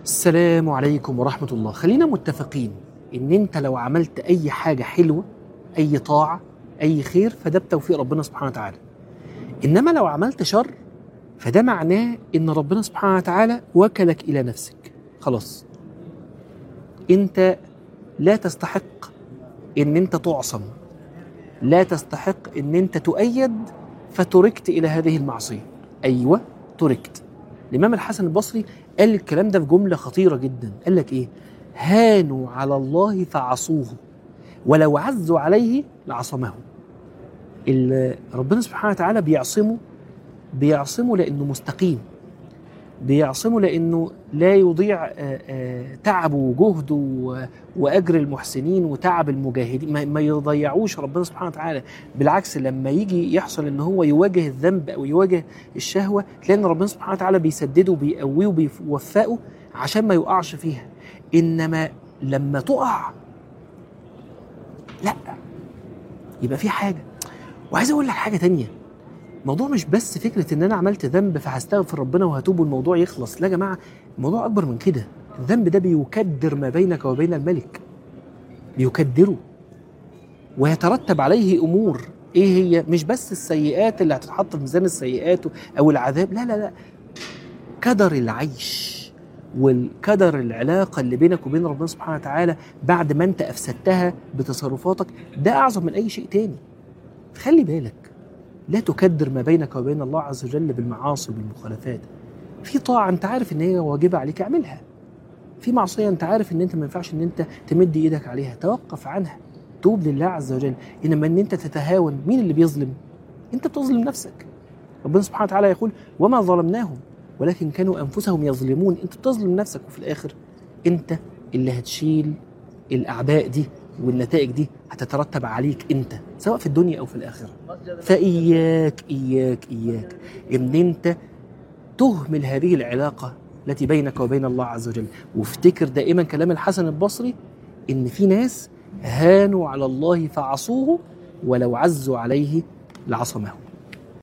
السلام عليكم ورحمة الله خلينا متفقين ان انت لو عملت اي حاجة حلوة اي طاعة اي خير فده بتوفيق ربنا سبحانه وتعالى انما لو عملت شر فده معناه ان ربنا سبحانه وتعالى وكلك الى نفسك خلاص انت لا تستحق ان انت تعصم لا تستحق ان انت تؤيد فتركت الى هذه المعصيه ايوه تركت الامام الحسن البصري قال الكلام ده في جمله خطيره جدا قال لك ايه هانوا على الله فعصوه ولو عزوا عليه لعصمه ال- ربنا سبحانه وتعالى بيعصمه بيعصمه لانه مستقيم بيعصمه لانه لا يضيع آه، آه، تعبه وجهده و- واجر المحسنين وتعب المجاهدين ما- ما يضيعوش ربنا سبحانه وتعالى بالعكس لما يجي يحصل ان هو يواجه الذنب او يواجه الشهوه تلاقي ان ربنا سبحانه وتعالى بيسدده وبيقويه وبيوفقه عشان ما يقعش فيها انما لما تقع لا يبقى في حاجه وعايز اقول لك حاجه تانية الموضوع مش بس فكره ان انا عملت ذنب فهستغفر ربنا وهتوب والموضوع يخلص لا يا جماعه الموضوع اكبر من كده الذنب ده بيكدر ما بينك وبين الملك بيكدره ويترتب عليه امور ايه هي مش بس السيئات اللي هتتحط في ميزان السيئات او العذاب لا لا لا كدر العيش والكدر العلاقه اللي بينك وبين ربنا سبحانه وتعالى بعد ما انت افسدتها بتصرفاتك ده اعظم من اي شيء تاني خلي بالك لا تكدر ما بينك وبين الله عز وجل بالمعاصي وبالمخالفات في طاعه انت عارف ان هي واجبه عليك اعملها في معصيه انت عارف ان انت ما ينفعش ان انت تمد ايدك عليها توقف عنها توب لله عز وجل انما ان انت تتهاون مين اللي بيظلم انت بتظلم نفسك ربنا سبحانه وتعالى يقول وما ظلمناهم ولكن كانوا انفسهم يظلمون انت بتظلم نفسك وفي الاخر انت اللي هتشيل الاعباء دي والنتائج دي هتترتب عليك انت سواء في الدنيا او في الاخره فاياك اياك اياك ان انت تهمل هذه العلاقه التي بينك وبين الله عز وجل وافتكر دائما كلام الحسن البصري ان في ناس هانوا على الله فعصوه ولو عزوا عليه لعصمه